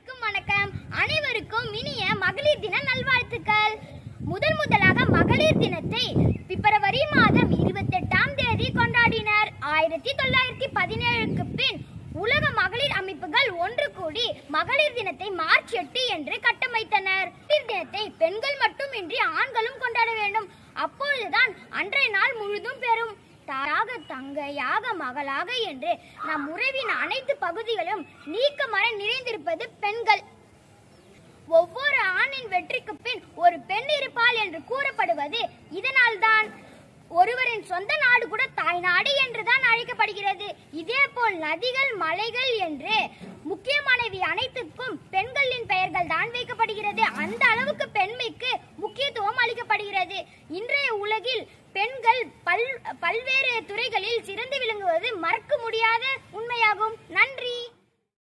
அனைவருக்கும் வணக்கம் அனைவருக்கும் இனிய மகளிர் தின நல்வாழ்த்துக்கள் முதல் முதலாக மகளிர் தினத்தை பிப்ரவரி மாதம் இருபத்தெட்டாம் தேதி கொண்டாடினர் ஆயிரத்தி தொள்ளாயிரத்தி பதினேழுக்கு பின் உலக மகளிர் அமைப்புகள் ஒன்று கூடி மகளிர் தினத்தை மார்ச் எட்டு என்று கட்டமைத்தனர் மகளிர் தினத்தை பெண்கள் மட்டுமின்றி ஆண்களும் கொண்டாட வேண்டும் அப்பொழுதுதான் அன்றைய நாள் முழுதும் பெறும் தாயாக தங்கையாக மகளாக என்று நம் உறவின் அனைத்து பகுதிகளும் நீக்கமர நிறைந்திருப்பது பெண்கள் ஒவ்வொரு ஆணின் வெற்றிக்கு பின் ஒரு பெண் இருப்பாள் என்று கூறப்படுவது இதனால்தான் ஒருவரின் சொந்த நாடு கூட தாய் நாடு என்றுதான் அழைக்கப்படுகிறது இதேபோல் நதிகள் மலைகள் என்று